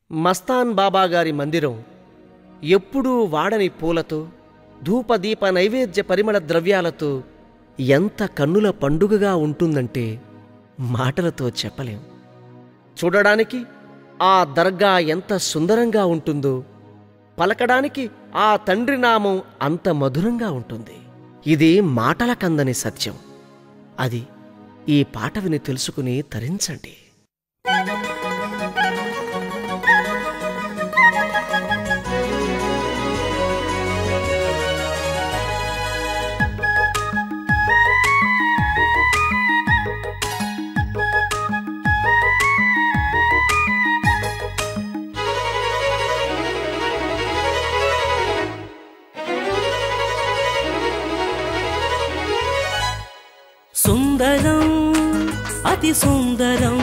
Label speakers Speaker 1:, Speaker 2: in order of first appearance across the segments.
Speaker 1: మస్తాన్ బాబాగారి మందిరం ఎప్పుడూ వాడని పూలతో ధూపదీప నైవేద్య పరిమళ ద్రవ్యాలతో ఎంత కన్నుల పండుగగా ఉంటుందంటే మాటలతో చెప్పలేం చూడడానికి ఆ దర్గా ఎంత సుందరంగా ఉంటుందో పలకడానికి ఆ తండ్రి నామం అంత మధురంగా ఉంటుంది ఇది మాటల కందని సత్యం అది ఈ పాట విని తెలుసుకుని తరించండి
Speaker 2: సుందరం అతి సుందరం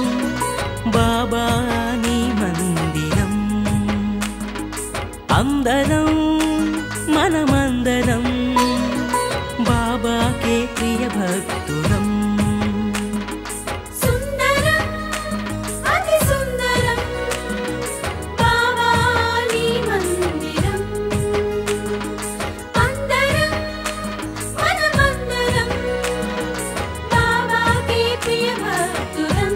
Speaker 2: బాబాని మందిరం అందరం మనమందరం బాబాకే ప్రియ భక్తులం
Speaker 3: సుందరం అతి సుందరం బాబాని మందిరం అందరం మనమందరం బాబాకి ప్రియ భక్తులం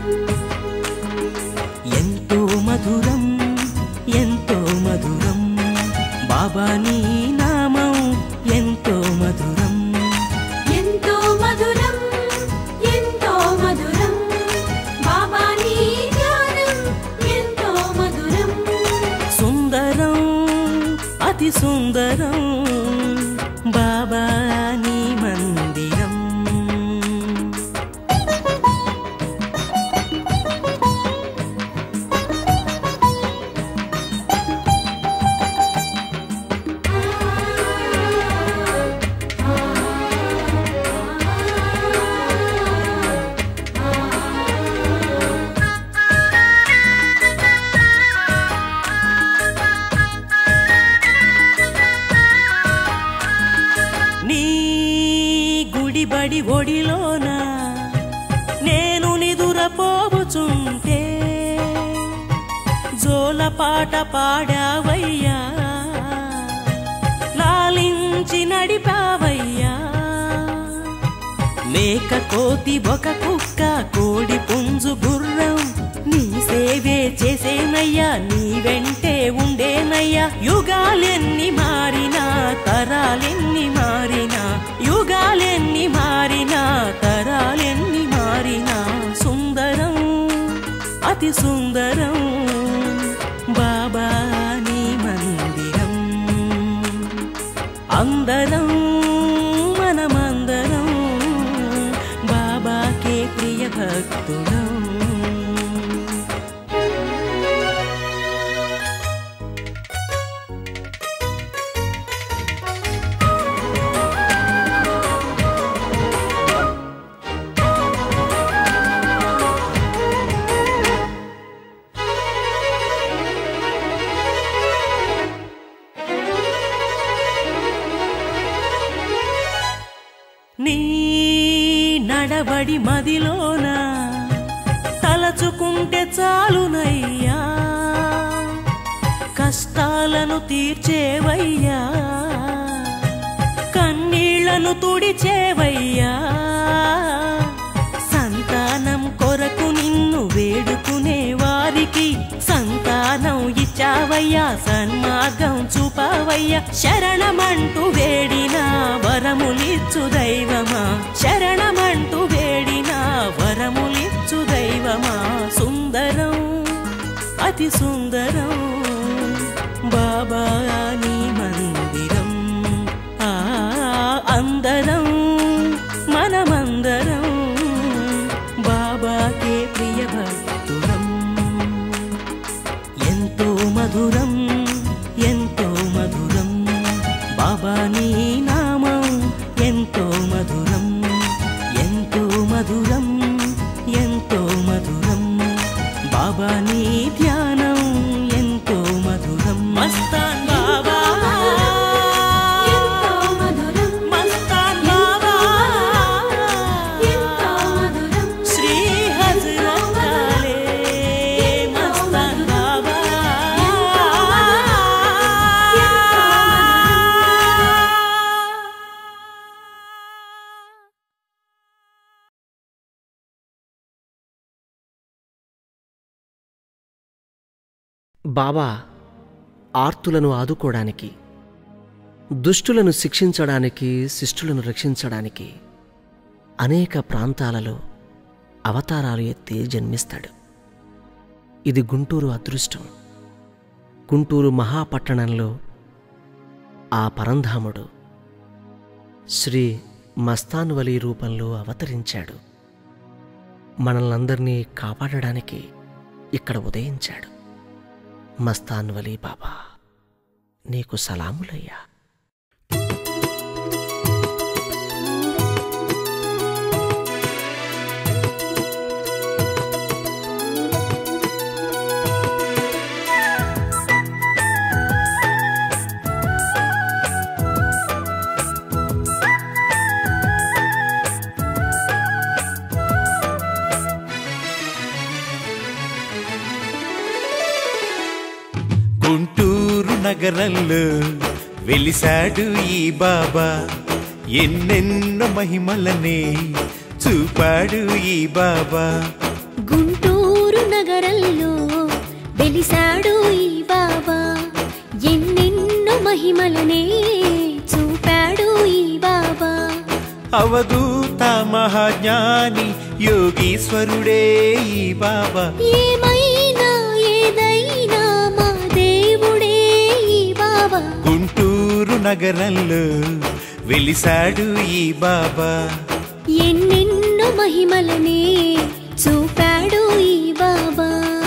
Speaker 2: ఎంతో మధురం ఎంతో మధురం బాబా నీ నామం ఎంతో మధురం
Speaker 3: ఎంతో మధురం ఎంతో మధురం బాబాని ధ్యానం ఎంతో మధురం
Speaker 2: సుందరం అతి సుందరం బాబా నీ మందిరం నీ గుడిబడి ఒడిలోన నేను నిదురపోవుచుంటే జోల పాట పాడావయ్యా లాలించి నడిపావయ్యా మేక కోతి ఒక కుక్క కోడి పుంజు గుర్రం నీ సేవే చేసేనయ్యా నీ వెంటే ఉండేనయ్యా యుగాలెన్ని మారినా తరాలెన్ని మారినా యుగాలెన్ని మారినా తరాలెన్ని మారినా సుందరం అతి సుందరం బాబా నీ మందిరం అందరం మనమందరం బాబాకే ప్రియ భక్తులం నీ నడబడి మదిలోన తలచుకుంటే చాలునయ్యా కష్టాలను తీర్చేవయ్యా కన్నీళ్లను తుడిచేవయ్యా సంతానం కొరకు నిన్ను వేడుకునే వారికి సంతానం ఇచ్చావయ్యా సన్మార్గం చూపావయ్యా శరణమంటూ వేడినా వరములిచ్చు దైవమా శరణమంటూ వేడినా వరములిచ్చు దైవమా సుందరం అతి సుందరం బాబా నీ మందిరం ఆ అందరం మనమందరం బాబాకే ప్రియ భక్తులం ఎంతో మధురం ఎంతో మధురం బాబా నీ నామం ఎంతో మధురం ఎంతో మధురం ఎంతో మధురం బాబా నీ ధ్యానం ఎంతో మధురం మస్తాన్ బాబా
Speaker 3: ఎంతో మధురం
Speaker 2: మస్తాన్ బాబా
Speaker 3: ఎంతో మధురం
Speaker 2: శ్రీ హజరత్ కాలే మస్తాన్ బాబా
Speaker 1: బాబా ఆర్తులను ఆదుకోవడానికి దుష్టులను శిక్షించడానికి శిష్టులను రక్షించడానికి అనేక ప్రాంతాలలో అవతారాలు ఎత్తి జన్మిస్తాడు ఇది గుంటూరు అదృష్టం గుంటూరు మహాపట్టణంలో ఆ పరంధాముడు శ్రీ మస్తాన్వలి రూపంలో అవతరించాడు మనల్నందరినీ కాపాడడానికి ఇక్కడ ఉదయించాడు మస్తాన్వలి బాబా నీకు సలాములయ్యా
Speaker 4: గుంటూరు నగరంలో వెలిసాడు ఈ బాబా ఎన్నెన్నో మహిమలనే చూపాడు ఈ బాబా
Speaker 5: గుంటూరు నగరంలో వెలిసాడు ఈ బాబా ఎన్నెన్నో మహిమలనే చూపాడు ఈ బాబా
Speaker 4: అవధూత మహాజ్ఞాని యోగీశ్వరుడే ఈ బాబా
Speaker 5: ఏమైనా ఏదైనా మా దేవుడే ఈ బాబా
Speaker 4: గుంటూరు నగరంలో వెలిసాడు ఈ బాబా
Speaker 5: ఎన్నెన్నో మహిమలనే చూపాడు ఈ బాబా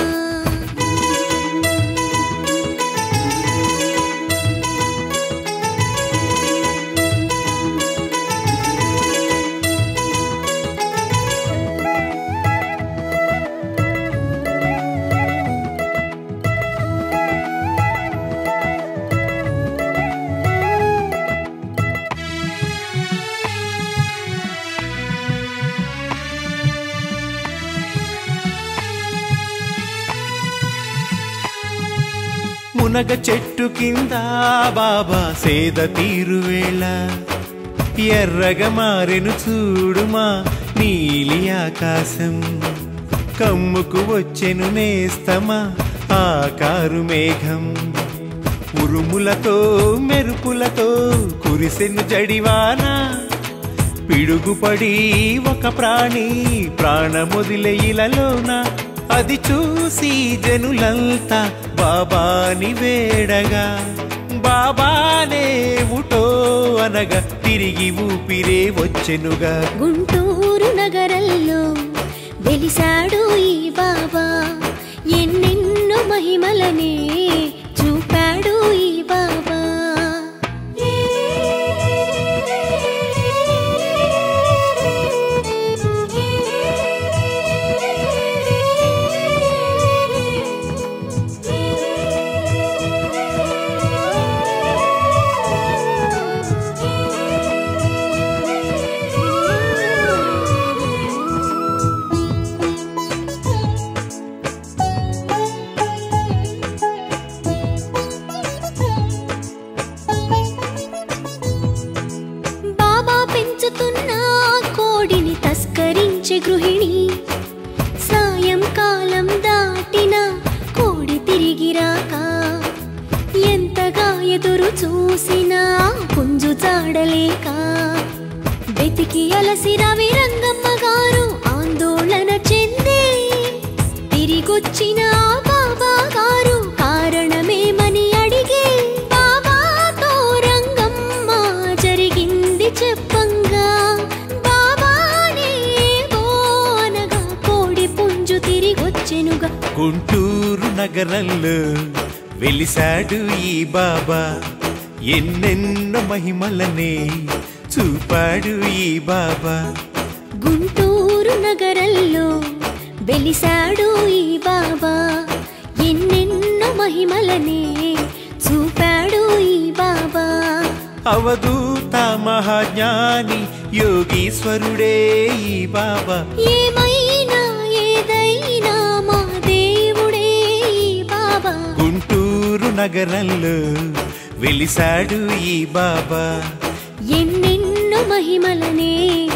Speaker 4: మునగ చెట్టు కింద బాబా సేద తీరువేళ ఎర్రగా మారెను చూడుమా నీలి ఆకాశం కమ్ముకు వచ్చెను నేస్తమా ఆకారు మేఘం ఉరుములతో మెరుపులతో కురిసెను జడివానా పిడుగుపడి ఒక ప్రాణి ప్రాణమొదిలే ఇలలోన అది చూసి జనులంతా బాబాని వేడగా బాబానే ఉటో అనగా తిరిగి ఊపిరే వచ్చెనుగా
Speaker 5: గుంటూరు నగరంలో వెలిసాడు ఈ బాబా ఎన్నెన్నో మహిమలనే చూపాడు ఈ బాబా బాబా పెంచుతున్న కోడిని తస్కరించే గృహిణి సాయంకాలం దాటిన కోడి తిరిగి రాక ఎంతగా ఎదురు చూసినా పుంజు చాడలేక వెతికి అలసి రవి రంగమ్మ గారు ఆందోళన చెందే తిరిగొచ్చిన ఆ బాబా గారు కారణమేమని అడిగే బాబాతో రంగమ్మ జరిగింది చెప్పంగా బాబానే అనగా కోడి పుంజు తిరిగొచ్చెనుగా
Speaker 4: గుంటూరు నగరంలో వెలిసాడు ఈ బాబా ఎన్నెన్నో మహిమలనే చూపాడు ఈ బాబా
Speaker 5: గుంటూరు నగరంలో వెలిసాడు ఈ బాబా ఎన్నెన్నో మహిమలనే చూపాడు ఈ బాబా
Speaker 4: అవధూత మహాజ్ఞాని యోగీశ్వరుడే ఈ బాబా
Speaker 5: ఏమైనా ఏదైనా మా దేవుడే ఈ బాబా
Speaker 4: గుంటూరు నగరంలో వెలిసాడు ఈ బాబా
Speaker 5: ఎన్నెన్నో మహిమలనే